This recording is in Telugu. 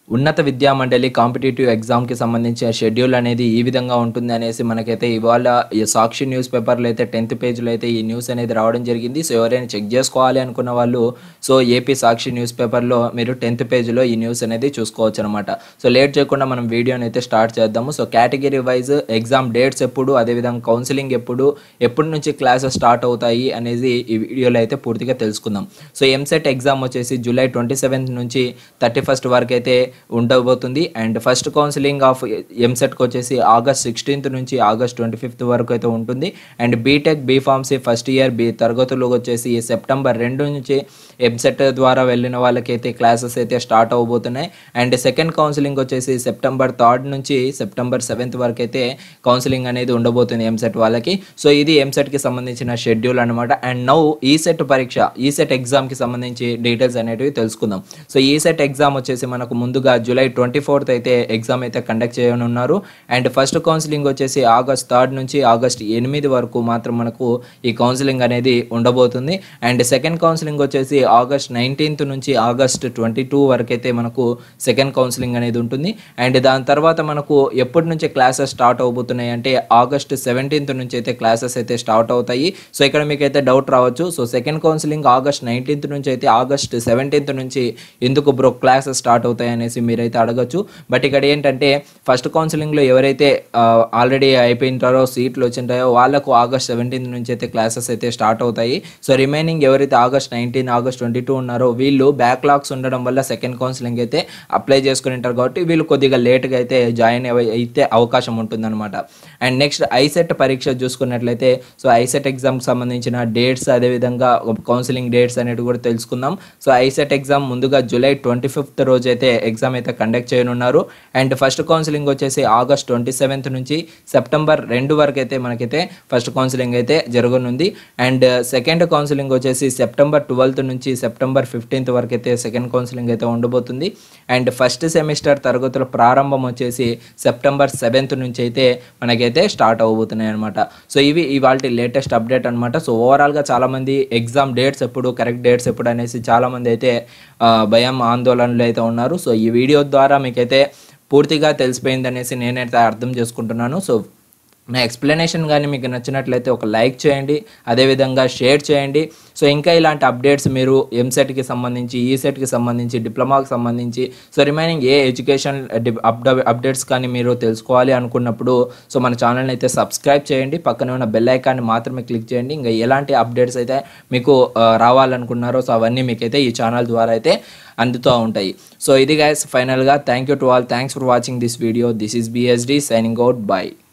ఉన్నత విద్యా మండలి కాంపిటేటివ్ ఎగ్జామ్కి సంబంధించిన షెడ్యూల్ అనేది ఈ విధంగా ఉంటుంది అనేసి మనకైతే ఇవాళ ఈ సాక్షి న్యూస్ పేపర్లో అయితే టెన్త్ పేజ్లో అయితే ఈ న్యూస్ అనేది రావడం జరిగింది సో ఎవరైనా చెక్ చేసుకోవాలి అనుకున్న వాళ్ళు సో ఏపీ సాక్షి న్యూస్ పేపర్లో మీరు టెన్త్ పేజ్లో ఈ న్యూస్ అనేది చూసుకోవచ్చు అనమాట సో లేట్ చేయకుండా మనం వీడియోని అయితే స్టార్ట్ చేద్దాము so category wise exam dates ఎప్పుడు అదేవిధంగా కౌన్సిలింగ్ ఎప్పుడు ఎప్పటి నుంచి క్లాసెస్ స్టార్ట్ అవుతాయి అనేది ఈ వీడియోలో అయితే పూర్తిగా తెలుసుకుందాం సో ఎంసెట్ ఎగ్జామ్ వచ్చేసి జూలై ట్వంటీ సెవెంత్ నుంచి థర్టీ ఫస్ట్ వరకు అయితే ఉండబోతుంది అండ్ ఫస్ట్ కౌన్సిలింగ్ ఆఫ్ ఎంసెట్కి వచ్చేసి ఆగస్ట్ సిక్స్టీన్త్ నుంచి ఆగస్ట్ ట్వంటీ ఫిఫ్త్ వరకు అయితే ఉంటుంది and B Tech B Pharmacy first year బి తరగతులు వచ్చేసి సెప్టెంబర్ రెండు నుంచి ఎంసెట్ ద్వారా వెళ్ళిన వాళ్ళకైతే క్లాసెస్ అయితే స్టార్ట్ అవబోతున్నాయి అండ్ సెకండ్ కౌన్సిలింగ్ వచ్చేసి సెప్టెంబర్ థర్డ్ నుంచి సెప్టెంబర్ సెవెంత్ వరకు అయితే కౌన్సిలింగ్ అనేది ఉండబోతుంది ఎంసెట్ వాళ్ళకి సో ఇది ఎంసెట్కి సంబంధించిన షెడ్యూల్ అనమాట అండ్ నౌ ఈ సెట్ పరీక్ష ఈ సెట్ ఎగ్జామ్కి సంబంధించి డీటెయిల్స్ అనేటివి తెలుసుకుందాం సో ఈ సెట్ ఎగ్జామ్ వచ్చేసి మనకు ముందుగా జూలై ట్వంటీ ఫోర్త్ అయితే ఎగ్జామ్ అయితే కండక్ట్ చేయనున్నారు అండ్ ఫస్ట్ కౌన్సిలింగ్ వచ్చేసి ఆగస్ట్ థర్డ్ నుంచి ఆగస్ట్ ఎనిమిది వరకు మాత్రం మనకు ఈ కౌన్సిలింగ్ అనేది ఉండబోతుంది అండ్ సెకండ్ కౌన్సిలింగ్ వచ్చేసి ఆగస్ట్ నైన్టీన్త్ నుంచి ఆగస్ట్ ట్వంటీ టూ వరకు అయితే మనకు సెకండ్ కౌన్సిలింగ్ అనేది ఉంటుంది అండ్ దాని తర్వాత మనకు ఎప్పటి నుంచి క్లాసెస్ స్టార్ట్ అవబోతున్నాయి అంటే ఆగస్ట్ సెవెంటీన్త్ నుంచి అయితే క్లాసెస్ అయితే స్టార్ట్ అవుతాయి సో ఇక్కడ మీకు అయితే డౌట్ రావచ్చు so second counselling August nineteenth నుంచి అయితే ఆగస్ట్ సెవెంటీన్త్ నుంచి ఎందుకు బ్రో క్లాసెస్ స్టార్ట్ అవుతాయి అనేసి మీరైతే అడగచ్చు బట్ ఇక్కడ ఏంటంటే ఫస్ట్ కౌన్సిలింగ్లో ఎవరైతే ఆల్రెడీ అయిపోయింటారో సీట్లు వచ్చింటాయో వాళ్ళకు ఆగస్ట్ సెవెంటీన్త్ నుంచి అయితే క్లాసెస్ అయితే స్టార్ట్ అవుతాయి సో రిమైనింగ్ ఎవరైతే August nineteen August twenty two ఉన్నారో వీళ్ళు బ్యాక్లాగ్స్ ఉండడం వల్ల సెకండ్ కౌన్సిలింగ్ అయితే అప్లై చేసుకుని ఉంటారు కాబట్టి వీళ్ళు కొద్దిగా లేట్గా అయితే జాయిన్ అయితే అవకాశం ఉంటుందన్నమాట అండ్ నెక్స్ట్ ఐసెట్ పరీక్ష చూసుకున్నట్లయితే సో ఐసెట్ ఎగ్జామ్కి సంబంధించిన డేట్స్ అదేవిధంగా కౌన్సిలింగ్ డేట్స్ అనేవి కూడా తెలుసుకుందాం సో ఐసెట్ ఎగ్జామ్ ముందుగా జూలై ట్వంటీ ఫిఫ్త్ రోజు అయితే ఎగ్జామ్ అయితే కండక్ట్ చేయనున్నారు అండ్ ఫస్ట్ కౌన్సిలింగ్ వచ్చేసి ఆగస్ట్ ట్వంటీ సెవెంత్ నుంచి సెప్టెంబర్ రెండు వరకు అయితే మనకైతే ఫస్ట్ కౌన్సిలింగ్ అయితే జరగనుంది అండ్ సెకండ్ కౌన్సిలింగ్ వచ్చేసి సెప్టెంబర్ ట్వెల్త్ నుంచి సెప్టెంబర్ ఫిఫ్టీన్త్ వరకు అయితే సెకండ్ కౌన్సిలింగ్ అయితే ఉండబోతుంది అండ్ ఫస్ట్ సెమిస్టర్ తరగతుల ప్రారంభం వచ్చేసి సెప్టెంబర్ సెవెంత్ నుంచి అయితే మనకైతే స్టార్ట్ అవబోతున్నాయి అనమాట సో ఇవి ఇవాళ లేటెస్ట్ అప్డేట్ అనమాట సో ఓవరాల్గా చాలామంది ఎగ్జామ్ డేట్స్ ఎప్పుడు కరెక్ట్ డేట్స్ ఎప్పుడు అనేసి చాలామంది అయితే ఆ, భయం ఆందోళనలు అయితే ఉన్నారు సో ఈ వీడియో ద్వారా మీకైతే పూర్తిగా తెలిసిపోయింది అనేసి నేనైతే అర్థం చేసుకుంటున్నాను సో నా ఎక్స్ప్లెనేషన్ కానీ మీకు నచ్చినట్లయితే ఒక లైక్ చేయండి అదేవిధంగా షేర్ చేయండి సో ఇంకా ఇలాంటి అప్డేట్స్ మీరు ఎంసెట్కి సంబంధించి ఈసెట్కి సంబంధించి డిప్లొమాకి సంబంధించి so remaining a education updates కానీ మీరు తెలుసుకోవాలి అనుకున్నప్పుడు సో మన ఛానల్ని అయితే సబ్స్క్రైబ్ చేయండి పక్కనే ఉన్న బెల్ ఐకాన్ని మాత్రమే క్లిక్ చేయండి ఇంకా ఎలాంటి అప్డేట్స్ అయితే మీకు ఆ, రావాలనుకున్నారో సో అవన్నీ మీకైతే ఈ ఛానల్ ద్వారా అయితే అందుతూ ఉంటాయి సో ఇది గైస్ ఫైనల్గా thank you to all thanks for watching this video this is BSD signing out by